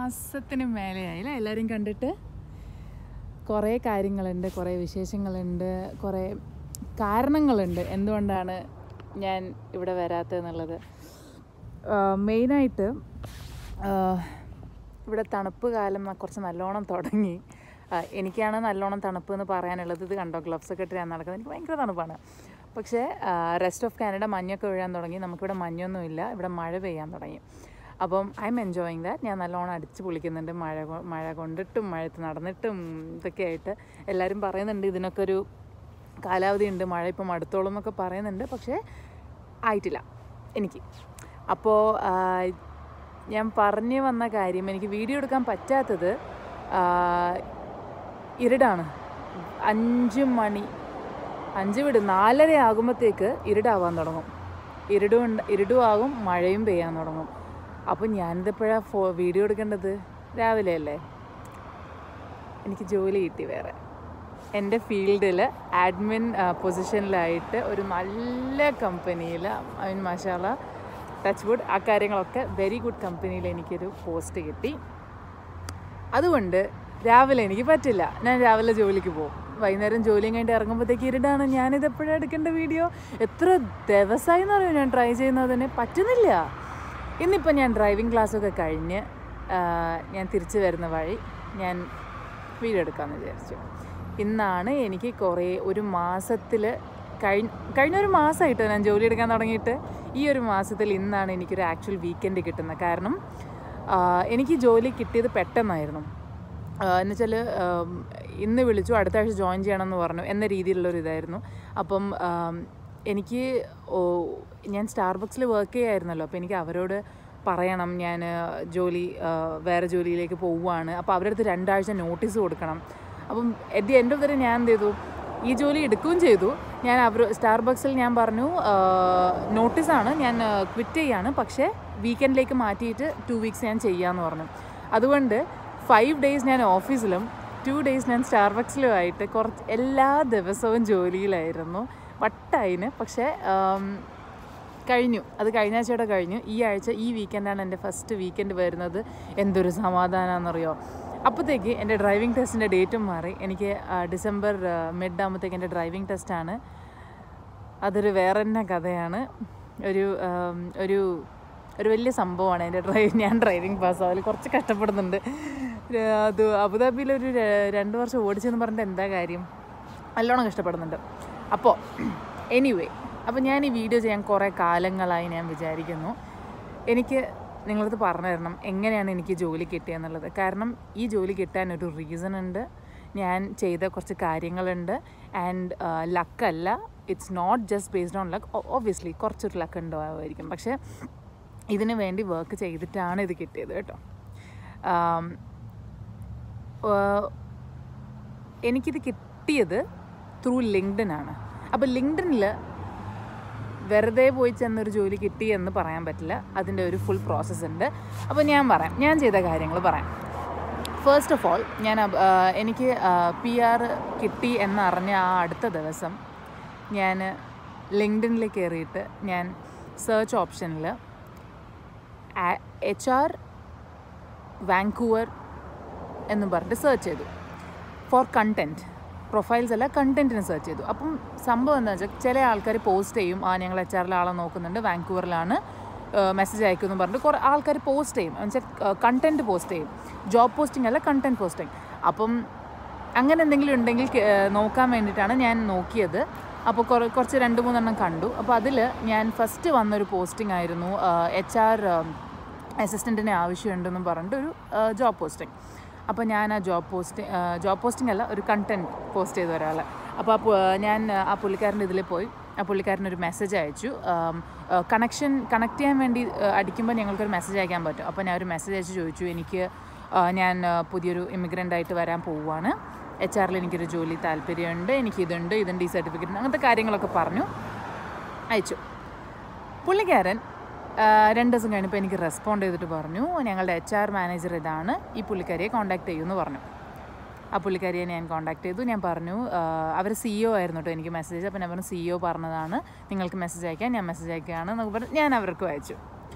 മാസത്തിന് മേലെയായില്ലേ എല്ലാവരെയും കണ്ടിട്ട് കുറേ കാര്യങ്ങളുണ്ട് കുറേ വിശേഷങ്ങളുണ്ട് കുറേ കാരണങ്ങളുണ്ട് എന്തുകൊണ്ടാണ് ഞാൻ ഇവിടെ വരാത്തതെന്നുള്ളത് മെയിനായിട്ട് ഇവിടെ തണുപ്പ് കാലം കുറച്ച് നല്ലോണം തുടങ്ങി ആ, എനിക്കാണ് നല്ലോണം തണുപ്പ് എന്ന് പറയാനുള്ളത് ഇത് കണ്ടോ ഗ്ലവ്സ് ഒക്കെ ഇട്ട് ഞാൻ നടക്കുന്നത് എനിക്ക് ഭയങ്കര തണുപ്പാണ് പക്ഷേ റെസ്റ്റ് ഓഫ് കാനഡ മഞ്ഞൊക്കെ വീഴാൻ തുടങ്ങി നമുക്കിവിടെ മഞ്ഞൊന്നുമില്ല ഇവിടെ മഴ പെയ്യാൻ തുടങ്ങി അപ്പം ഐ എം എൻജോയിങ് ദാറ്റ് ഞാൻ നല്ലോണം അടിച്ച് പൊളിക്കുന്നുണ്ട് മഴ കൊ- മഴ കൊണ്ടിട്ടും മഴത്ത് നടന്നിട്ടും ഇതൊക്കെ ആയിട്ട് എല്ലാവരും പറയുന്നുണ്ട് ഇതിനൊക്കെ ഒരു കാലാവധി ഉണ്ട് മഴ ഇപ്പം അടുത്തോളം എന്നൊക്കെ പറയുന്നുണ്ട് പക്ഷേ ആയിട്ടില്ല എനിക്ക് അപ്പോൾ ഞാൻ പറഞ്ഞു വന്ന കാര്യം എനിക്ക് വീഡിയോ എടുക്കാൻ പറ്റാത്തത് ആ, ഇരുടാണ് അഞ്ച് മണി അഞ്ച് വിട് നാലര ആകുമ്പോഴത്തേക്ക് ഇരുടാവാൻ തുടങ്ങും ഇരുടും ഉണ്ട് ഇരുടും ആകും മഴയും പെയ്യാൻ തുടങ്ങും അപ്പോൾ ഞാനിതെപ്പോഴാണ് ഫോ വീഡിയോ എടുക്കേണ്ടത് രാവിലെ അല്ലേ എനിക്ക് ജോലി കിട്ടി വേറെ എൻ്റെ ഫീൽഡിൽ ആഡ്മിൻ പൊസിഷനിലായിട്ട് ഒരു നല്ല കമ്പനിയിൽ ഐ മീൻ മഷാല ടച്ച് വുഡ് ആ കാര്യങ്ങളൊക്കെ വെരി ഗുഡ് കമ്പനിയിൽ എനിക്കൊരു പോസ്റ്റ് കിട്ടി അതുകൊണ്ട് രാവിലെ എനിക്ക് പറ്റില്ല ഞാൻ രാവിലെ ജോലിക്ക് പോകും വൈകുന്നേരം ജോലിയും കഴിഞ്ഞിട്ട് ഇറങ്ങുമ്പോഴത്തേക്ക് ഇരുടാണ് ഞാനിത് എപ്പോഴാണ് എടുക്കേണ്ട വീഡിയോ എത്ര ദിവസമായി എന്ന് പറയുമോ ഞാൻ ട്രൈ ചെയ്യുന്നതിന് പറ്റുന്നില്ല ഇന്നിപ്പോൾ ഞാൻ ഡ്രൈവിംഗ് ക്ലാസ്സൊക്കെ കഴിഞ്ഞ് ആ, ഞാൻ തിരിച്ചു വരുന്ന വഴി ഞാൻ വീഡിയോ എടുക്കാമെന്ന് വിചാരിച്ചു ഇന്നാണ് എനിക്ക് കുറേ ഒരു മാസത്തിൽ കഴിഞ്ഞ കഴിഞ്ഞ ഒരു മാസമായിട്ടോ ഞാൻ ജോലി എടുക്കാൻ തുടങ്ങിയിട്ട് ഈ ഒരു മാസത്തിൽ ഇന്നാണ് എനിക്കൊരു ആക്ച്വൽ വീക്കെൻഡ് കിട്ടുന്നത് കാരണം ആ, എനിക്ക് ജോലി കിട്ടിയത് പെട്ടെന്നായിരുന്നു എന്നുവെച്ചാൽ ഇന്ന് വിളിച്ചു അടുത്ത ആഴ്ച ജോയിൻ ചെയ്യണമെന്ന് പറഞ്ഞു എന്ന രീതിയിലുള്ളൊരു ഇതായിരുന്നു അപ്പം ആം, എനിക്ക് ഓ, ഞാൻ സ്റ്റാർബക്സിൽ വർക്ക് ചെയ്യായിരുന്നല്ലോ അപ്പോൾ എനിക്ക് അവരോട് പറയണം ഞാൻ ജോലി ആ, വേറെ ജോലിയിലേക്ക് പോവുകയാണ് അപ്പോൾ അവരുടെ അടുത്ത് രണ്ടാഴ്ച നോട്ടീസ് കൊടുക്കണം അപ്പം at the end of the day ഞാൻ എന്ത് ചെയ്തു ഈ ജോലി എടുക്കുകയും ചെയ്തു ഞാൻ അവർ സ്റ്റാർബക്സിൽ ഞാൻ പറഞ്ഞു നോട്ടീസാണ് ഞാൻ ക്വിറ്റ് ചെയ്യാണ് പക്ഷേ വീക്കെൻഡിലേക്ക് മാറ്റിയിട്ട് ടു വീക്സ് ഞാൻ ചെയ്യാമെന്ന് പറഞ്ഞു അതുകൊണ്ട് ഫൈവ് ഡേയ്സ് ഞാൻ ഓഫീസിലും ടു ഡേയ്സ് ഞാൻ സ്റ്റാർബക്സിലുമായിട്ട് കുറച്ച് എല്ലാ ദിവസവും ജോലിയിലായിരുന്നു വട്ടായിന് പക്ഷേ ആം, കഴിഞ്ഞു അത് കഴിഞ്ഞ ആഴ്ചയുടെ കഴിഞ്ഞു ഈ ആഴ്ച ഈ വീക്കെൻഡാണ് എൻ്റെ ഫസ്റ്റ് വീക്കെൻഡ് വരുന്നത് എന്തൊരു സമാധാനമാണെന്നറിയോ അപ്പോഴത്തേക്ക് എൻ്റെ ഡ്രൈവിംഗ് ടെസ്റ്റിൻ്റെ ഡേറ്റും മാറി എനിക്ക് ആ, ഡിസംബർ മിഡ് ആകുമ്പോഴത്തേക്ക് എൻ്റെ ഡ്രൈവിംഗ് ടെസ്റ്റാണ് അതൊരു വേറെ തന്നെ കഥയാണ് ഒരു ആം, ഒരു ഒരു വലിയ സംഭവമാണ് എൻ്റെ ഡ്രൈവ് ഞാൻ ഡ്രൈവിംഗ് പാസ്സാവൽ കുറച്ച് കഷ്ടപ്പെടുന്നുണ്ട് ര- അത് അബുദാബിയിൽ ഒരു ര- രണ്ട് വർഷം ഓടിച്ചെന്ന് പറഞ്ഞിട്ട് എന്താ കാര്യം നല്ലോണം കഷ്ടപ്പെടുന്നുണ്ട് അപ്പോൾ എനിവേ അപ്പോൾ ഞാൻ ഈ വീഡിയോ ചെയ്യാൻ കുറേ കാലങ്ങളായി ഞാൻ വിചാരിക്കുന്നു എനിക്ക് നിങ്ങളത് പറഞ്ഞു തരണം എങ്ങനെയാണ് എനിക്ക് ജോലി കിട്ടിയെന്നുള്ളത് കാരണം ഈ ജോലി കിട്ടാൻ ഒരു റീസൺ ഉണ്ട് ഞാൻ ചെയ്ത കുറച്ച് കാര്യങ്ങളുണ്ട് ആൻഡ് ലക്കല്ല it's not just based on luck obviously കുറച്ചൊരു ലക്ക് ഉണ്ടാവുമായിരിക്കും പക്ഷേ ഇതിന് വേണ്ടി വർക്ക് ചെയ്തിട്ടാണ് ഇത് കിട്ടിയത് കേട്ടോ ആം, ഏഹ്, എനിക്കിത് കിട്ടിയത് ത്രൂ ലിങ്ക്ഡൻ ആണ് അപ്പോൾ ലിങ്ക്ഡനിൽ വെറുതെ പോയി ചെന്നൊരു ജോലി കിട്ടി എന്ന് പറയാൻ പറ്റില്ല അതിൻ്റെ ഒരു ഫുൾ പ്രോസസ്സ് ഉണ്ട് അപ്പോൾ ഞാൻ പറയാം ഞാൻ ചെയ്ത കാര്യങ്ങൾ പറയാം ഫസ്റ്റ് ഓഫ് ഓൾ ഞാൻ അബ്- ആ, എനിക്ക് പി ആർ കിട്ടി എന്നറിഞ്ഞ ആ അടുത്ത ദിവസം ഞാൻ ലിങ്ക്ഡനിൽ കയറിയിട്ട് ഞാൻ സെർച്ച് ഓപ്ഷനിൽ എച്ച് ആർ വാങ്കൂവർ എന്ന് പറഞ്ഞിട്ട് സെർച്ച് ചെയ്തു ഫോർ കണ്ടൻറ്റ് പ്രൊഫൈൽസ് അല്ല കണ്ടൻറ്റിന് സെർച്ച് ചെയ്തു അപ്പം സംഭവം എന്താ വെച്ചാൽ ചില ആൾക്കാർ പോസ്റ്റ് ചെയ്യും ആ ഞങ്ങൾ എച്ച് ആറിൽ ആളെ നോക്കുന്നുണ്ട് വാങ്കൂവറിലാണ് മെസ്സേജ് അയക്കുമെന്ന് പറഞ്ഞിട്ട് കുറേ ആൾക്കാർ പോസ്റ്റ് ചെയ്യും എന്നുവെച്ചാൽ കണ്ടൻറ്റ് പോസ്റ്റ് ചെയ്യും ജോബ് പോസ്റ്റിംഗ് അല്ല കണ്ടൻറ്റ് പോസ്റ്റിംഗ് അപ്പം അങ്ങനെ എന്തെങ്കിലും ഉണ്ടെങ്കിൽ കേ- ഏഹ് നോക്കാൻ വേണ്ടിയിട്ടാണ് ഞാൻ നോക്കിയത് അപ്പോൾ കുറ കുറച്ച് രണ്ട് മൂന്നെണ്ണം കണ്ടു അപ്പോൾ അതിൽ ഞാൻ ഫസ്റ്റ് വന്നൊരു പോസ്റ്റിംഗ് ആയിരുന്നു എച്ച് ആർ അസിസ്റ്റൻറ്റിനെ ആവശ്യമുണ്ടെന്നും പറഞ്ഞിട്ട് ഒരു ജോബ് പോസ്റ്റിംഗ് അപ്പോൾ ഞാൻ ആ ജോബ് പോസ്റ്റ് ജോബ് പോസ്റ്റിംഗ് അല്ല ഒരു കണ്ടൻറ്റ് പോസ്റ്റ് ചെയ്ത ഒരാൾ അപ്പോൾ ആ പു- ഞാൻ ആ പുള്ളിക്കാരൻ്റെ ഇതിൽ പോയി ആ പുള്ളിക്കാരനൊരു മെസ്സേജ് അയച്ചു കണക്ഷൻ കണക്ട് ചെയ്യാൻ വേണ്ടി അടിക്കുമ്പോൾ ഞങ്ങൾക്കൊരു മെസ്സേജ് അയക്കാൻ പറ്റും അപ്പോൾ ഞാൻ ഒരു മെസ്സേജ് അയച്ച് ചോദിച്ചു എനിക്ക് ആ, ഞാൻ ആ, പുതിയൊരു ഇമിഗ്രൻ്റ് ആയിട്ട് വരാൻ പോവുകയാണ് എച്ച് ആറിൽ എനിക്കൊരു ജോലി താല്പര്യമുണ്ട് എനിക്കിതുണ്ട് ഇതുണ്ട് ഈ സർട്ടിഫിക്കറ്റ് അങ്ങനത്തെ കാര്യങ്ങളൊക്കെ പറഞ്ഞു അയച്ചു പുള്ളിക്കാരൻ ആ, രണ്ട് ദിവസം കഴിഞ്ഞപ്പോൾ എനിക്ക് റെസ്പോണ്ട് ചെയ്തിട്ട് പറഞ്ഞു ഞങ്ങളുടെ എച്ച് ആർ മാനേജർ ഇതാണ് ഈ പുള്ളിക്കാരിയെ കോൺടാക്ട് ചെയ്യുമെന്ന് പറഞ്ഞു ആ പുള്ളിക്കാരിയെ ഞാൻ കോൺടാക്ട് ചെയ്തു ഞാൻ പറഞ്ഞു അവർ സി ഒ ആയിരുന്നു കേട്ടോ എനിക്ക് മെസ്സേജ് അപ്പോൾ ഞാൻ പറഞ്ഞു സി ഒ പറഞ്ഞതാണ് നിങ്ങൾക്ക് മെസ്സേജ് അയക്കാൻ ഞാൻ മെസ്സേജ് അയക്കുകയാണ് എന്നൊക്കെ പറഞ്ഞു ഞാൻ അവർക്കും അയച്ചു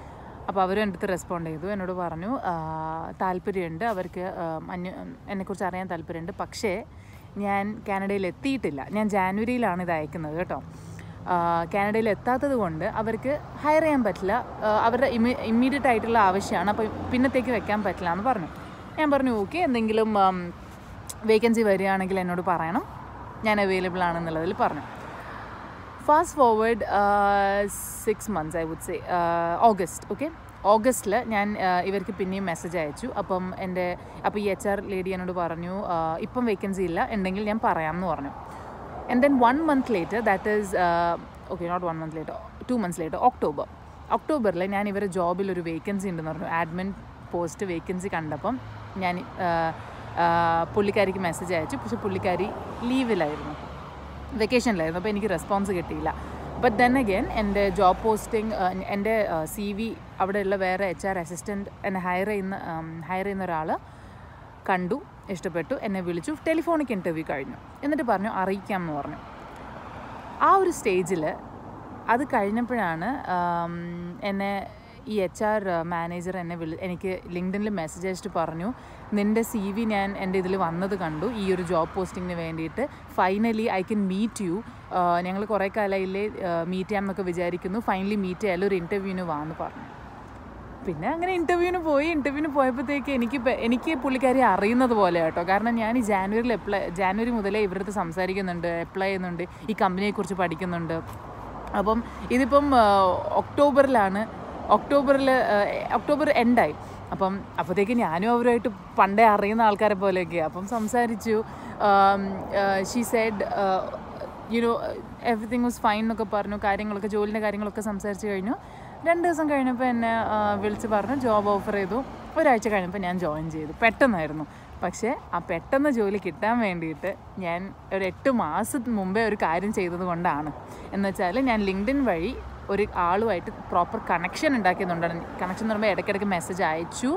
അപ്പോൾ അവരും എൻ്റെ അടുത്ത് റെസ്പോണ്ട് ചെയ്തു എന്നോട് പറഞ്ഞു ആ, താല്പര്യമുണ്ട് അവർക്ക് ആ, മഞ്ഞ് എന്നെക്കുറിച്ച് അറിയാൻ താല്പര്യമുണ്ട് പക്ഷേ ഞാൻ കാനഡയിൽ എത്തിയിട്ടില്ല ഞാൻ ജാനുവരിയിലാണ് ഇത് അയക്കുന്നത് കേട്ടോ ആ, കാനഡയിൽ എത്താത്തത് കൊണ്ട് അവർക്ക് ഹയർ ചെയ്യാൻ പറ്റില്ല ആ, അവരുടെ ഇമ്മി ഇമ്മീഡിയറ്റ് ആയിട്ടുള്ള ആവശ്യമാണ് അപ്പോൾ പിന്നത്തേക്ക് വെക്കാൻ പറ്റില്ല എന്ന് പറഞ്ഞു ഞാൻ പറഞ്ഞു ഓക്കെ എന്തെങ്കിലും വേക്കൻസി വരികയാണെങ്കിൽ എന്നോട് പറയണം ഞാൻ അവൈലബിൾ ആണെന്നുള്ളതിൽ പറഞ്ഞു fast forward six months I would say August okay ഓഗസ്റ്റിൽ ഞാൻ ആ, ഇവർക്ക് പിന്നെയും മെസ്സേജ് അയച്ചു അപ്പം എൻ്റെ അപ്പോൾ ഈ എച്ച് ആർ ലേഡി എന്നോട് പറഞ്ഞു ആ, ഇപ്പം വേക്കൻസി ഇല്ല ഉണ്ടെങ്കിൽ ഞാൻ പറയാമെന്ന് പറഞ്ഞു and then one month later that is okay not one month later two months later October ഒക്ടോബറിൽ ഞാൻ ഇവരുടെ ജോബിൽ ഒരു വേക്കൻസി ഉണ്ടെന്ന് പറഞ്ഞു ആഡ്മിൻ പോസ്റ്റ് വേക്കൻസി കണ്ടപ്പം ഞാൻ ആ, ആ, പുള്ളിക്കാരിക്ക് മെസ്സേജ് അയച്ചു പക്ഷെ പുള്ളിക്കാരി ലീവിലായിരുന്നു വെക്കേഷനിലായിരുന്നു അപ്പോൾ എനിക്ക് റെസ്പോൺസ് കിട്ടിയില്ല ബട്ട് ദെൻ അഗെയിൻ എൻ്റെ ജോബ് പോസ്റ്റിംഗ് എൻ്റെ സി വി അവിടെയുള്ള വേറെ എച്ച് ആർ അസിസ്റ്റൻറ്റ് എന്നെ ഹയർ ചെയ്യുന്ന ഹയർ ചെയ്യുന്ന ഒരാൾ കണ്ടു ഇഷ്ടപ്പെട്ടു എന്നെ വിളിച്ചു ടെലിഫോണിക് ഇൻ്റർവ്യൂ കഴിഞ്ഞു എന്നിട്ട് പറഞ്ഞു അറിയിക്കാം എന്ന് പറഞ്ഞു ആ ഒരു സ്റ്റേജിൽ അത് കഴിഞ്ഞപ്പോഴാണ് ആം, എന്നെ ഈ എച്ച് ആർ മാനേജർ എന്നെ വിളി എനിക്ക് ലിങ്ക്ഡിനിൽ മെസ്സേജ് അയച്ചിട്ട് പറഞ്ഞു നിൻ്റെ സി വി ഞാൻ എൻ്റെ ഇതിൽ വന്നത് കണ്ടു ഈ ഒരു ജോബ് പോസ്റ്റിങ്ങിന് വേണ്ടിയിട്ട് finally I can meet you ഞങ്ങൾ കുറേ കാലമായില്ലേ മീറ്റ് ചെയ്യാം എന്നൊക്കെ വിചാരിക്കുന്നു ഫൈനലി മീറ്റ് ചെയ്യാൻ ഒരു ഇൻ്റർവ്യൂവിന് വാന്ന് പറഞ്ഞു പിന്നെ അങ്ങനെ ഇൻ്റർവ്യൂവിന് പോയി ഇൻ്റർവ്യൂവിന് പോയപ്പോഴത്തേക്ക് എനിക്ക് ഇപ്പം- എനിക്ക് പുള്ളിക്കാരി അറിയുന്നത് പോലെ കേട്ടോ കാരണം ഞാൻ ഈ ജാനുവരിയിൽ അപ്ലൈ ജാനുവരി മുതലേ ഇവരുടെ അടുത്ത് സംസാരിക്കുന്നുണ്ട് അപ്ലൈ ചെയ്യുന്നുണ്ട് ഈ കമ്പനിയെക്കുറിച്ച് പഠിക്കുന്നുണ്ട് അപ്പം ഇതിപ്പം ആ, ഒക്ടോബറിലാണ് ഒക്ടോബറിൽ ഒക്ടോബർ എൻഡായി അപ്പം അപ്പോഴത്തേക്ക് ഞാനും അവരുമായിട്ട് പണ്ടേ അറിയുന്ന ആൾക്കാരെ പോലെയൊക്കെ അപ്പം സംസാരിച്ചു she said you know everything was fine എന്നൊക്കെ പറഞ്ഞു കാര്യങ്ങളൊക്കെ ജോലിൻ്റെ കാര്യങ്ങളൊക്കെ സംസാരിച്ച് കഴിഞ്ഞു രണ്ട് ദിവസം കഴിഞ്ഞപ്പോൾ എന്നെ ആ, വിളിച്ച് പറഞ്ഞു ജോബ് ഓഫർ ചെയ്തു ഒരാഴ്ച കഴിഞ്ഞപ്പോൾ ഞാൻ ജോയിൻ ചെയ്തു പെട്ടെന്നായിരുന്നു പക്ഷേ ആ പെട്ടെന്ന് ജോലി കിട്ടാൻ വേണ്ടിയിട്ട് ഞാൻ ഒരു എട്ട് മാസത്തിന് മുമ്പേ ഒരു കാര്യം ചെയ്തത് കൊണ്ടാണ് എന്ന് വെച്ചാൽ ഞാൻ ലിങ്ക്ഡിൻ വഴി ഒരു ആളുമായിട്ട് പ്രോപ്പർ കണക്ഷൻ ഉണ്ടാക്കിയതുകൊണ്ടാണ് കണക്ഷൻ എന്ന് പറയുമ്പോൾ ഇടയ്ക്കിടയ്ക്ക് മെസ്സേജ് അയച്ചു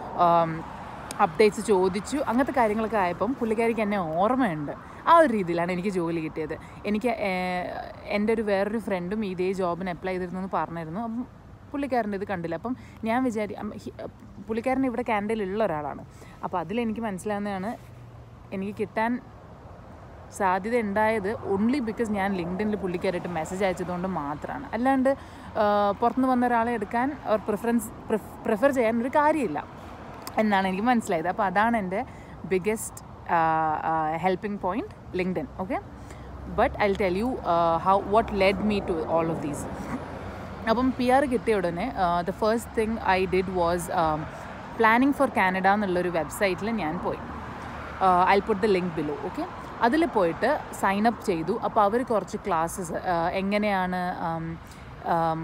അപ്ഡേറ്റ്സ് ചോദിച്ചു അങ്ങനത്തെ കാര്യങ്ങളൊക്കെ ആയപ്പം പുള്ളിക്കാരിക്ക് എന്നെ ഓർമ്മയുണ്ട് ആ ഒരു രീതിയിലാണ് എനിക്ക് ജോലി കിട്ടിയത് എനിക്ക് ഏഹ്, എൻ്റെ ഒരു വേറൊരു ഫ്രണ്ടും ഇതേ ജോബിന് അപ്ലൈ ചെയ്തിരുന്നു എന്ന് പറഞ്ഞിരുന്നു അപ്പം പുള്ളിക്കാരൻ്റെ ഇത് കണ്ടില്ല അപ്പം ഞാൻ വിചാരി അം- ഹി- പുള്ളിക്കാരൻ ഇവിടെ കാനഡയിലുള്ള ഒരാളാണ് അപ്പോൾ അതിലെനിക്ക് മനസ്സിലാവുന്നതാണ് എനിക്ക് കിട്ടാൻ സാധ്യത ഉണ്ടായത് ഓൺലി ബിക്കോസ് ഞാൻ ലിങ്ക്ഡിനിൽ പുള്ളിക്കാരായിട്ട് മെസ്സേജ് അയച്ചതുകൊണ്ട് മാത്രമാണ് അല്ലാണ്ട് ആ, പുറത്തുനിന്ന് വന്ന ഒരാളെ എടുക്കാൻ അവർ പ്രിഫറൻസ് പ്രിഫർ ചെയ്യാൻ ഒരു കാര്യമില്ല എന്നാണ് എനിക്ക് മനസ്സിലായത് അപ്പോൾ അതാണ് എൻ്റെ biggest helping point LinkedIn okay but I tell you how what led me to all of these അപ്പം പി ആർ കിട്ടിയ ഉടനെ the first thing I did was planning for Canada എന്നുള്ളൊരു വെബ്സൈറ്റിൽ ഞാൻ പോയി I put the link below okay അതിൽ പോയിട്ട് sign up ചെയ്തു അപ്പോൾ അവർ കുറച്ച് ക്ലാസ്സസ് എങ്ങനെയാണ് um, um,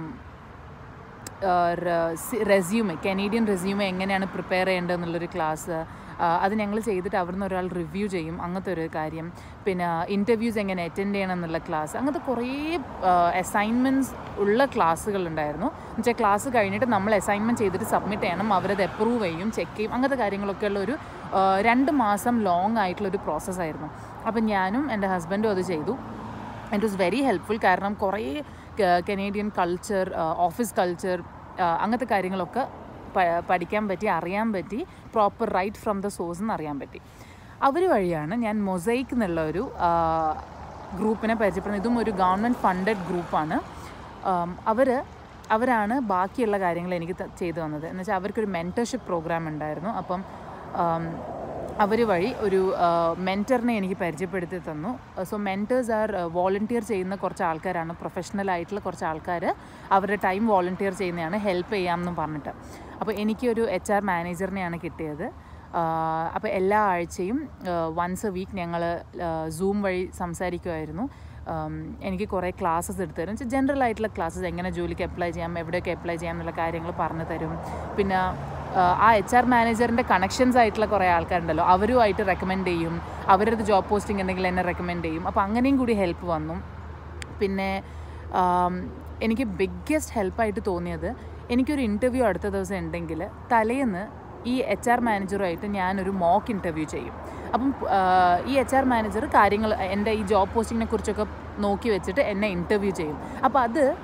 resume Canadian resume എങ്ങനെയാണ് പ്രിപ്പയർ ചെയ്യേണ്ടതെന്നുള്ളൊരു ക്ലാസ് അത് ഞങ്ങൾ ചെയ്തിട്ട് അവിടുന്ന് ഒരാൾ റിവ്യൂ ചെയ്യും അങ്ങനത്തെ ഒരു കാര്യം പിന്നെ ഇൻ്റർവ്യൂസ് എങ്ങനെ അറ്റൻഡ് ചെയ്യണം എന്നുള്ള ക്ലാസ് അങ്ങനത്തെ കുറേ അസൈൻമെൻറ്റ്സ് ഉള്ള ക്ലാസ്സുകൾ ഉണ്ടായിരുന്നു എന്നുവെച്ചാൽ ക്ലാസ് കഴിഞ്ഞിട്ട് നമ്മൾ അസൈൻമെൻറ്റ് ചെയ്തിട്ട് സബ്മിറ്റ് ചെയ്യണം അവരത് അപ്രൂവ് ചെയ്യും ചെക്ക് ചെയ്യും അങ്ങനത്തെ കാര്യങ്ങളൊക്കെ ഉള്ള ഒരു ആ, രണ്ട് മാസം ലോങ് ആയിട്ടുള്ളൊരു പ്രോസസ്സായിരുന്നു അപ്പം ഞാനും എൻ്റെ ഹസ്ബൻഡും അത് ചെയ്തു ഇറ്റ് വാസ് വെരി ഹെൽപ്ഫുൾ കാരണം കുറേ കനേഡിയൻ കൾച്ചർ ഓഫീസ് കൾച്ചർ അങ്ങനത്തെ കാര്യങ്ങളൊക്കെ പ- പഠിക്കാൻ പറ്റി അറിയാൻ പറ്റി proper right from the source എന്ന് അറിയാൻ പറ്റി അവർ വഴിയാണ് ഞാൻ മൊസൈക്ക് എന്നുള്ള ഒരു ഗ്രൂപ്പിനെ പരിചയപ്പെടുന്നത് ഇതും ഒരു ഗവൺമെൻറ് ഫണ്ടഡ് ഗ്രൂപ്പാണ് അവർ അവരാണ് ബാക്കിയുള്ള കാര്യങ്ങൾ എനിക്ക് ത- ചെയ്തു തന്നത് എന്ന് വെച്ചാൽ അവർക്കൊരു മെൻറ്റർഷിപ്പ് പ്രോഗ്രാം ഉണ്ടായിരുന്നു അപ്പം അവർ വഴി ഒരു മെൻറ്ററിനെ എനിക്ക് പരിചയപ്പെടുത്തി തന്നു സോ മെൻറ്റേഴ്സ് ആർ വോളണ്ടിയർ ചെയ്യുന്ന കുറച്ച് ആൾക്കാരാണ് പ്രൊഫഷണൽ ആയിട്ടുള്ള കുറച്ച് ആൾക്കാർ അവരുടെ ടൈം വോളണ്ടിയർ ചെയ്യുന്നതാണ് ഹെൽപ്പ് ചെയ്യാമെന്നും പറഞ്ഞിട്ട് അപ്പോൾ എനിക്കൊരു എച്ച് ആർ മാനേജറിനെയാണ് കിട്ടിയത് അപ്പോൾ എല്ലാ ആഴ്ചയും വൺസ് എ വീക്ക് ഞങ്ങൾ സൂം വഴി സംസാരിക്കുമായിരുന്നു ഉം, എനിക്ക് കുറേ ക്ലാസ്സസ് എടുത്തു തരും ജനറൽ ആയിട്ടുള്ള ക്ലാസ്സസ് എങ്ങനെ ജോലിക്ക് അപ്ലൈ ചെയ്യാം എവിടെയൊക്കെ അപ്ലൈ ചെയ്യാം എന്നുള്ള കാര്യങ്ങൾ പറഞ്ഞു തരും പിന്നെ ആ, ആ എച്ച് ആർ മാനേജറിൻ്റെ കണക്ഷൻസ് ആയിട്ടുള്ള കുറേ ആൾക്കാരുണ്ടല്ലോ അവരുമായിട്ട് റെക്കമെൻഡ് ചെയ്യും അവരുടെ ജോബ് പോസ്റ്റിംഗ് ഉണ്ടെങ്കിൽ എന്നെ റെക്കമെൻഡ് ചെയ്യും അപ്പോൾ അങ്ങനെയും കൂടി ഹെൽപ്പ് വന്നു പിന്നെ ആം, എനിക്ക് ബിഗ്ഗസ്റ്റ് ഹെൽപ്പായിട്ട് തോന്നിയത് എനിക്കൊരു ഇൻ്റർവ്യൂ അടുത്ത ദിവസം ഉണ്ടെങ്കിൽ തലേന്ന് ഈ എച്ച് ആർ മാനേജറുമായിട്ട് ഞാനൊരു മോക്ക് ഇൻ്റർവ്യൂ ചെയ്യും അപ്പം ആ, ഈ എച്ച് ആർ മാനേജർ കാര്യങ്ങൾ എൻ്റെ ഈ ജോബ് പോസ്റ്റിങ്ങിനെ കുറിച്ചൊക്കെ നോക്കി വെച്ചിട്ട് എന്നെ ഇൻ്റർവ്യൂ ചെയ്യും അപ്പോൾ അത്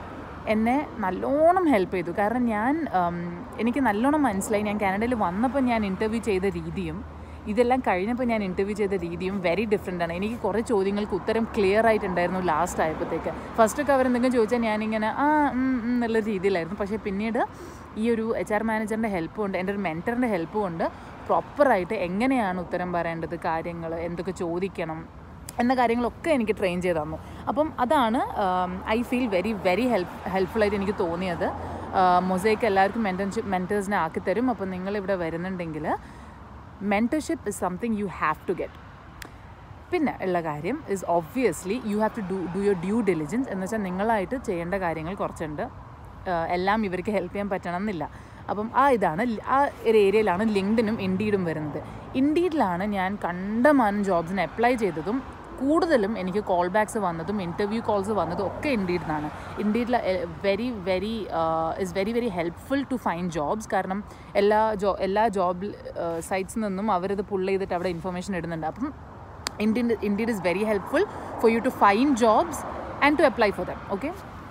എന്നെ നല്ലോണം ഹെൽപ്പ് ചെയ്തു കാരണം ഞാൻ ഉം, എനിക്ക് നല്ലോണം മനസ്സിലായി ഞാൻ കാനഡയിൽ വന്നപ്പോൾ ഞാൻ ഇൻ്റർവ്യൂ ചെയ്ത രീതിയും ഇതെല്ലാം കഴിഞ്ഞപ്പോൾ ഞാൻ ഇൻ്റർവ്യൂ ചെയ്ത രീതിയും വെരി ഡിഫറെൻ്റ് ആണ് എനിക്ക് കുറേ ചോദ്യങ്ങൾക്ക് ഉത്തരം ക്ലിയർ ആയിട്ടുണ്ടായിരുന്നു ലാസ്റ്റ് ആയപ്പോഴത്തേക്ക് ഫസ്റ്റൊക്കെ അവരെന്തെങ്കിലും ചോദിച്ചാൽ ഞാനിങ്ങനെ ആ ഉം, ഉം എന്നുള്ള രീതിയിലായിരുന്നു പക്ഷേ പിന്നീട് ഈ ഒരു എച്ച് ആർ മാനേജറിൻ്റെ ഹെൽപ്പ് കൊണ്ട് എൻ്റെ ഒരു മെൻറ്ററിൻ്റെ ഹെൽപ്പ് കൊണ്ട് പ്രോപ്പറായിട്ട് എങ്ങനെയാണ് ഉത്തരം പറയേണ്ടത് കാര്യങ്ങൾ എന്തൊക്കെ ചോദിക്കണം എന്ന കാര്യങ്ങളൊക്കെ എനിക്ക് ട്രെയിൻ ചെയ്ത് തന്നു അപ്പം അതാണ് I feel very very help ഹെൽപ്ഫുള്ളായിട്ട് എനിക്ക് തോന്നിയത് മൊസൈക്ക് എല്ലാവർക്കും മെൻറ്റർഷിപ്പ് മെൻറ്റേഴ്സിനെ ആക്കിത്തരും അപ്പം നിങ്ങളിവിടെ വരുന്നുണ്ടെങ്കിൽ mentorship is something you have to get പിന്നെ ഉള്ള കാര്യം is obviously you have to do do your due diligence എന്ന് വെച്ചാൽ നിങ്ങളായിട്ട് ചെയ്യേണ്ട കാര്യങ്ങൾ കുറച്ചുണ്ട് ആഹ് എല്ലാം ഇവർക്ക് ഹെൽപ്പ് ചെയ്യാൻ പറ്റണം എന്നില്ല അപ്പം ആ ഇതാണ് ലി- ആ ഒരു ഏരിയയിലാണ് ലിങ്ക്ഡിനും ഇൻഡീഡും വരുന്നത് ഇൻഡീഡിലാണ് ഞാൻ കണ്ടമാനം ജോബ്സിന് അപ്ലൈ ചെയ്തതും കൂടുതലും എനിക്ക് കോൾ ബാക്സ് വന്നതും ഇൻ്റർവ്യൂ കോൾസ് വന്നതും ഒക്കെ ഇൻഡീഡിനാണ് ഇൻഡീഡിൽ very very is very very helpful to find jobs കാരണം എല്ലാ ജോ എല്ലാ ജോബ് സൈറ്റ്സിൽ നിന്നും അവരിത് പുൾ ചെയ്തിട്ട് അവിടെ ഇൻഫർമേഷൻ ഇടുന്നുണ്ട് അപ്പം Indeed, Indeed is very helpful for you to find jobs and to apply for them. Okay.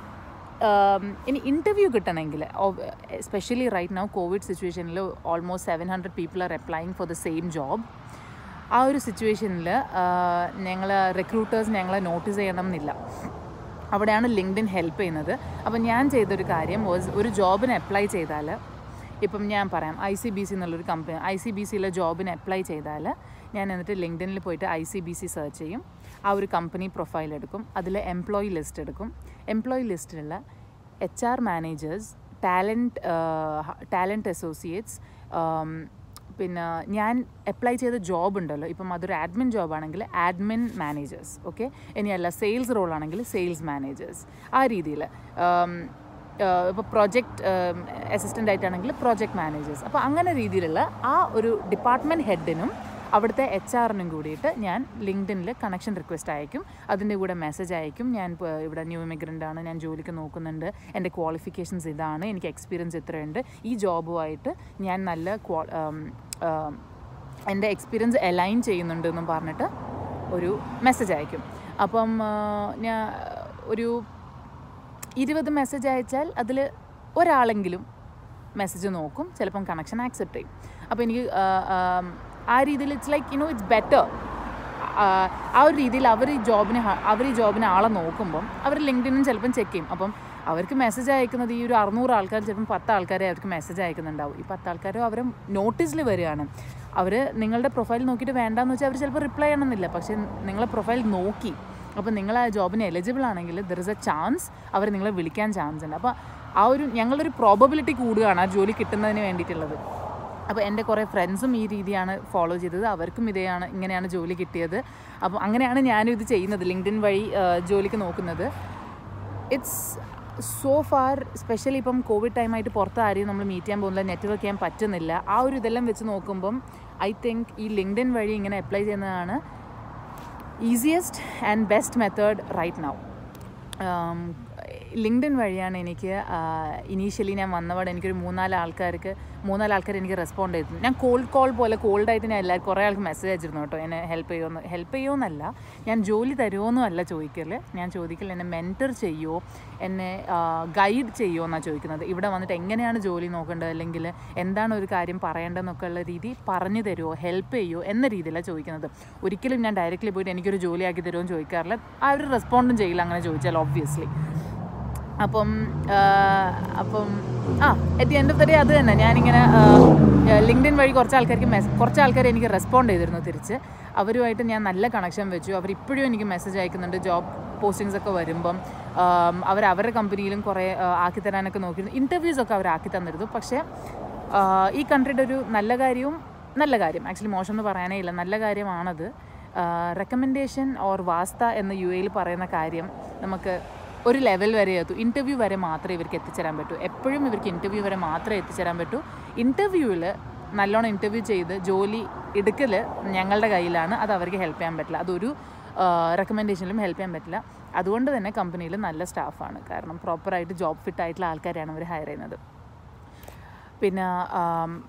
ഇനി ഇൻ്റർവ്യൂ കിട്ടണമെങ്കിൽ എസ്പെഷ്യലി റൈറ്റ് നൗ കോവിഡ് സിറ്റുവേഷനിൽ almost seven hundred people are applying for the same job ആ ഒരു സിറ്റുവേഷനിൽ ഞങ്ങൾ recruiters ഞങ്ങളെ notice ചെയ്യണം എന്നില്ല അവിടെയാണ് ലിങ്ക്ഡിൻ ഹെൽപ്പ് ചെയ്യുന്നത് അപ്പം ഞാൻ ചെയ്തൊരു കാര്യം was ഒരു ജോബിന് അപ്ലൈ ചെയ്താൽ ഇപ്പം ഞാൻ പറയാം ഐ സി ബി സി എന്നുള്ളൊരു കമ്പനി ഐ സി ബി സിയിലെ ജോബിന് അപ്ലൈ ചെയ്താൽ ഞാൻ എന്നിട്ട് ലിങ്ക്ഡിനിൽ പോയിട്ട് I C B C search ചെയ്യും ആ ഒരു കമ്പനി പ്രൊഫൈൽ എടുക്കും അതിൽ എംപ്ലോയി ലിസ്റ്റ് എടുക്കും എംപ്ലോയി ലിസ്റ്റിലുള്ള H R managers talent talent associates പിന്നെ ഞാൻ അപ്ലൈ ചെയ്ത ജോബ് ഉണ്ടല്ലോ ഇപ്പം അതൊരു ആഡ്മിൻ ജോബാണെങ്കിൽ ആഡ്മിൻ മാനേജേഴ്സ് ഓക്കെ ഇനിയല്ല സെയിൽസ് റോൾ ആണെങ്കിൽ സെയിൽസ് മാനേജേഴ്സ് ആ രീതിയിൽ ഇപ്പോൾ പ്രോജക്റ്റ് അസിസ്റ്റൻ്റ് ആയിട്ടാണെങ്കിൽ പ്രോജക്റ്റ് മാനേജേഴ്സ് അപ്പോൾ അങ്ങനെ രീതിയിലുള്ള ആ ഒരു ഡിപ്പാർട്ട്മെൻറ്റ് ഹെഡിനും അവിടുത്തെ എച്ച് ആറിനും കൂടിയിട്ട് ഞാൻ ലിങ്ക്ഡിനിൽ കണക്ഷൻ റിക്വസ്റ്റ് അയക്കും അതിൻ്റെ കൂടെ മെസ്സേജ് അയക്കും ഞാൻ ഇപ്പോൾ ഇവിടെ ന്യൂ ഇമിഗ്രൻ്റ് ആണ് ഞാൻ ജോലിക്ക് നോക്കുന്നുണ്ട് എൻ്റെ ക്വാളിഫിക്കേഷൻസ് ഇതാണ് എനിക്ക് എക്സ്പീരിയൻസ് ഇത്രയുണ്ട് ഈ ജോബുമായിട്ട് ഞാൻ നല്ല ക്വാ എൻ്റെ എക്സ്പീരിയൻസ് അലൈൻ ചെയ്യുന്നുണ്ട് എന്നും പറഞ്ഞിട്ട് ഒരു മെസ്സേജ് അയക്കും അപ്പം ഞാൻ ഒരു ഇരുപത് മെസ്സേജ് അയച്ചാൽ അതിൽ ഒരാളെങ്കിലും മെസ്സേജ് നോക്കും ചിലപ്പം കണക്ഷൻ ആക്സെപ്റ്റ് ചെയ്യും അപ്പോൾ എനിക്ക് ആ, ആ, ആ രീതിയിൽ it's like you know it's better ആ ഒരു രീതിയിൽ അവർ ഈ ജോബിന് അവർ ഈ ജോബിന് ആളെ നോക്കുമ്പം അവർ ലിങ്ക്ഡിനും ചിലപ്പം ചെക്ക് ചെയ്യും അപ്പം അവർക്ക് മെസ്സേജ് അയക്കുന്നത് ഈ ഒരു അറുന്നൂറ് ആൾക്കാർ ചിലപ്പം പത്ത് ആൾക്കാരെ അവർക്ക് മെസ്സേജ് അയക്കുന്നുണ്ടാവും ഈ പത്ത് ആൾക്കാരും അവർ നോട്ടീസിൽ വരികയാണ് അവർ നിങ്ങളുടെ പ്രൊഫൈൽ നോക്കിയിട്ട് വേണ്ടാന്ന് വെച്ചാൽ അവർ ചിലപ്പോൾ റിപ്ലൈ ചെയ്യണമെന്നില്ല പക്ഷേ നിങ്ങളെ പ്രൊഫൈൽ നോക്കി അപ്പോൾ നിങ്ങൾ ആ ജോബിന് എലിജിബിൾ ആണെങ്കിൽ ദർ ഇസ് എ ചാൻസ് അവർ നിങ്ങളെ വിളിക്കാൻ ചാൻസ് ഉണ്ട് അപ്പോൾ ആ ഒരു ഞങ്ങളൊരു പ്രോബബിലിറ്റി കൂടുകയാണ് ആ ജോലി കിട്ടുന്നതിന് വേണ്ടിയിട്ടുള്ളത് അപ്പോൾ എൻ്റെ കുറേ ഫ്രണ്ട്സും ഈ രീതിയാണ് ഫോളോ ചെയ്തത് അവർക്കും ഇതേയാണ് ഇങ്ങനെയാണ് ജോലി കിട്ടിയത് അപ്പോൾ അങ്ങനെയാണ് ഞാനും ഇത് ചെയ്യുന്നത് ലിങ്ക്ഡിൻ വഴി ആ, ജോലിക്ക് നോക്കുന്നത് ഇറ്റ്സ് സോ ഫാർ സ്പെഷ്യലി ഇപ്പം കോവിഡ് ടൈമായിട്ട് പുറത്ത് ആരെയും നമ്മൾ മീറ്റ് ചെയ്യാൻ പോകുന്നില്ല നെറ്റ്വർക്ക് ചെയ്യാൻ പറ്റുന്നില്ല ആ ഒരു ഇതെല്ലാം വെച്ച് നോക്കുമ്പം ഐ തിങ്ക് ഈ ലിങ്ക്ഡിൻ വഴി ഇങ്ങനെ അപ്ലൈ ചെയ്യുന്നതാണ് easiest and best method right now LinkedIn വഴിയാണ് എനിക്ക് ഇനീഷ്യലി ഞാൻ വന്നപാട് എനിക്കൊരു മൂന്നാല് ആൾക്കാർക്ക് മൂന്നാല് ആൾക്കാർ എനിക്ക് റെസ്പോണ്ട് ചെയ്തു ഞാൻ കോൾഡ് കോൾ പോലെ കോൾഡായിട്ട് ഞാൻ എല്ലാവർക്കും കുറേ ആൾക്ക് മെസ്സേജ് അയച്ചിരുന്നു കേട്ടോ എന്നെ ഹെൽപ്പ് ചെയ്യുമെന്ന് ഹെൽപ്പ് ചെയ്യുമെന്നല്ല ഞാൻ ജോലി തരുമോന്നും അല്ല ചോദിക്കൽ ഞാൻ ചോദിക്കൽ എന്നെ മെൻറ്റർ ചെയ്യുമോ എന്നെ ഗൈഡ് ചെയ്യുമോ എന്നാണ് ചോദിക്കുന്നത് ഇവിടെ വന്നിട്ട് എങ്ങനെയാണ് ജോലി നോക്കേണ്ടത് അല്ലെങ്കിൽ എന്താണ് ഒരു കാര്യം പറയേണ്ടതെന്നൊക്കെ ഉള്ള രീതി പറഞ്ഞു തരുമോ ഹെൽപ്പ് ചെയ്യുമോ എന്ന രീതിയിലാണ് ചോദിക്കുന്നത് ഒരിക്കലും ഞാൻ ഡയറക്റ്റ്ലി പോയിട്ട് എനിക്കൊരു ജോലിയാക്കി തരുമോ എന്ന് ചോദിക്കാറില്ല ആ ഒരു റെസ്പോണ്ടും ചെയ്യില്ല അങ്ങനെ ചോദിച്ചാൽ ഒബ്വിയസ്ലി അപ്പം ആ, അപ്പം ആ at the end of the day അത് തന്നെ ഞാനിങ്ങനെ ലിങ്ക്ഡിൻ വഴി കുറച്ച് ആൾക്കാർക്ക് മെസ് കുറച്ച് ആൾക്കാർ എനിക്ക് റെസ്പോണ്ട് ചെയ്തിരുന്നു തിരിച്ച് അവരുമായിട്ട് ഞാൻ നല്ല കണക്ഷൻ വെച്ചു അവർ ഇപ്പോഴും എനിക്ക് മെസ്സേജ് അയക്കുന്നുണ്ട് ജോബ് പോസ്റ്റിങ്സ് ഒക്കെ വരുമ്പം ആം, അവർ അവരുടെ കമ്പനിയിലും കുറേ ആ, ആക്കി തരാനൊക്കെ നോക്കിയിരുന്നു ഇൻ്റർവ്യൂസ് ഒക്കെ അവർ ആക്കി തന്നിരുന്നു പക്ഷേ ആ, ഈ കൺട്രിയുടെ ഒരു നല്ല കാര്യവും നല്ല കാര്യം ആക്ച്വലി മോശം എന്ന് പറയാനേ ഇല്ല നല്ല കാര്യമാണത് റെക്കമെൻഡേഷൻ ഓർ വാസ്ത എന്ന് യു എയിൽ പറയുന്ന കാര്യം നമുക്ക് ഒരു ലെവൽ വരെ എത്തും ഇൻ്റർവ്യൂ വരെ മാത്രമേ ഇവർക്ക് എത്തിച്ചേരാൻ പറ്റൂ എപ്പോഴും ഇവർക്ക് ഇൻ്റർവ്യൂ വരെ മാത്രമേ എത്തിച്ചേരാൻ പറ്റൂ ഇൻ്റർവ്യൂവിൽ നല്ലോണം ഇൻ്റർവ്യൂ ചെയ്ത് ജോലി എടുക്കൽ ഞങ്ങളുടെ കയ്യിലാണ് അത് അവർക്ക് ഹെൽപ്പ് ചെയ്യാൻ പറ്റില്ല അതൊരു റെക്കമെൻഡേഷനിലും ഹെൽപ്പ് ചെയ്യാൻ പറ്റില്ല അതുകൊണ്ട് തന്നെ കമ്പനിയിൽ നല്ല സ്റ്റാഫാണ് കാരണം പ്രോപ്പറായിട്ട് ജോബ് ഫിറ്റ് ആയിട്ടുള്ള ആൾക്കാരെയാണ് അവർ ഹയർ ചെയ്യുന്നത് പിന്നെ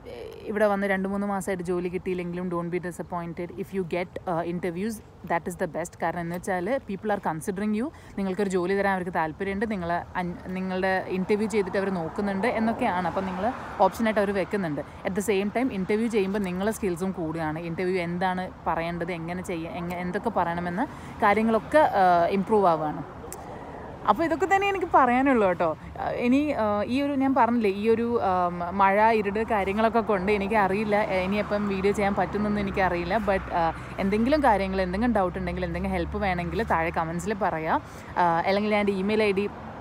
ഇവിടെ വന്ന് രണ്ട് മൂന്ന് മാസമായിട്ട് ജോലി കിട്ടിയില്ലെങ്കിലും don't be disappointed if you get interviews that is the best കാരണം എന്ന് വെച്ചാൽ പീപ്പിൾ ആർ കൺസിഡറിങ് യു നിങ്ങൾക്കൊരു ജോലി തരാൻ അവർക്ക് താല്പര്യമുണ്ട് നിങ്ങൾ നിങ്ങളുടെ ഇൻ്റർവ്യൂ ചെയ്തിട്ട് അവർ നോക്കുന്നുണ്ട് എന്നൊക്കെയാണ് അപ്പം നിങ്ങൾ ഓപ്ഷനായിട്ട് അവർ വെക്കുന്നുണ്ട് at the same time interview ചെയ്യുമ്പോൾ നിങ്ങളെ സ്കിൽസും കൂടിയാണ് ഇൻ്റർവ്യൂ എന്താണ് പറയേണ്ടത് എങ്ങനെ ചെയ്യാം എങ്ങനെ എന്തൊക്കെ പറയണമെന്ന് കാര്യങ്ങളൊക്കെ ഇമ്പ്രൂവ് ആവുകയാണ് അപ്പോൾ ഇതൊക്കെ തന്നെ എനിക്ക് പറയാനുള്ളൂ കേട്ടോ അഹ് ഇനി ആഹ് ഈ ഒരു ഞാൻ പറഞ്ഞില്ലേ ഈ ഒരു ആം, മഴ ഇരുട് കാര്യങ്ങളൊക്കെ കൊണ്ട് എനിക്ക് അറിയില്ല എ- ഇനി എപ്പം വീഡിയോ ചെയ്യാൻ പറ്റുന്നൊന്നും എനിക്കറിയില്ല ബട്ട് എന്തെങ്കിലും കാര്യങ്ങൾ എന്തെങ്കിലും ഡൗട്ട് ഉണ്ടെങ്കിൽ എന്തെങ്കിലും ഹെൽപ്പ് വേണമെങ്കിൽ താഴെ കമൻസിൽ പറയാം ആഹ് അല്ലെങ്കിൽ ഞാൻ എൻ്റെ ഇമെയിൽ ഐ ഡി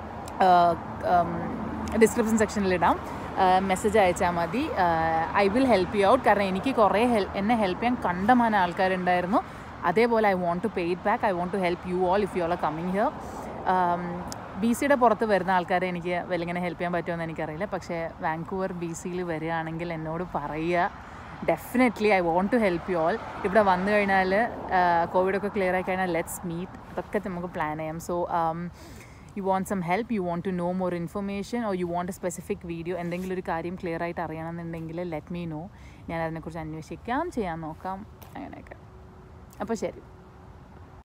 ഡിസ്ക്രിപ്ഷൻ സെക്ഷനിൽ ഇടാം മെസ്സേജ് അയച്ചാൽ മതി I will help you out കാരണം എനിക്ക് കുറേ ഹെൽ എന്നെ ഹെൽപ്പ് ചെയ്യാൻ കണ്ടമാനം ആൾക്കാരുണ്ടായിരുന്നു അതേപോലെ I want to pay it back I want to help you all if you all are coming here B സിയുടെ പുറത്ത് വരുന്ന ആൾക്കാരെ എനിക്ക് വലിങ്ങനെ ഹെൽപ്പ് ചെയ്യാൻ പറ്റുമെന്ന് എനിക്കറിയില്ല പക്ഷേ വാങ്കൂവർ ബി സിയിൽ വരികയാണെങ്കിൽ എന്നോട് പറയുക definitely I want to help you all ഇവിടെ വന്നു കഴിഞ്ഞാൽ കോവിഡൊക്കെ ക്ലിയർ ആയി കഴിഞ്ഞാൽ ലെറ്റ്സ് മീറ്റ് അതൊക്കെ നമുക്ക് പ്ലാൻ ചെയ്യാം so you want some help you want to know more information or you want a specific video എന്തെങ്കിലും ഒരു കാര്യം ക്ലിയർ ആയിട്ട് അറിയണമെന്നുണ്ടെങ്കിൽ ലെറ്റ് മീ നോ ഞാൻ അതിനെക്കുറിച്ച് അന്വേഷിക്കാം ചെയ്യാൻ നോക്കാം അങ്ങനെയൊക്കെ അപ്പോൾ ശരി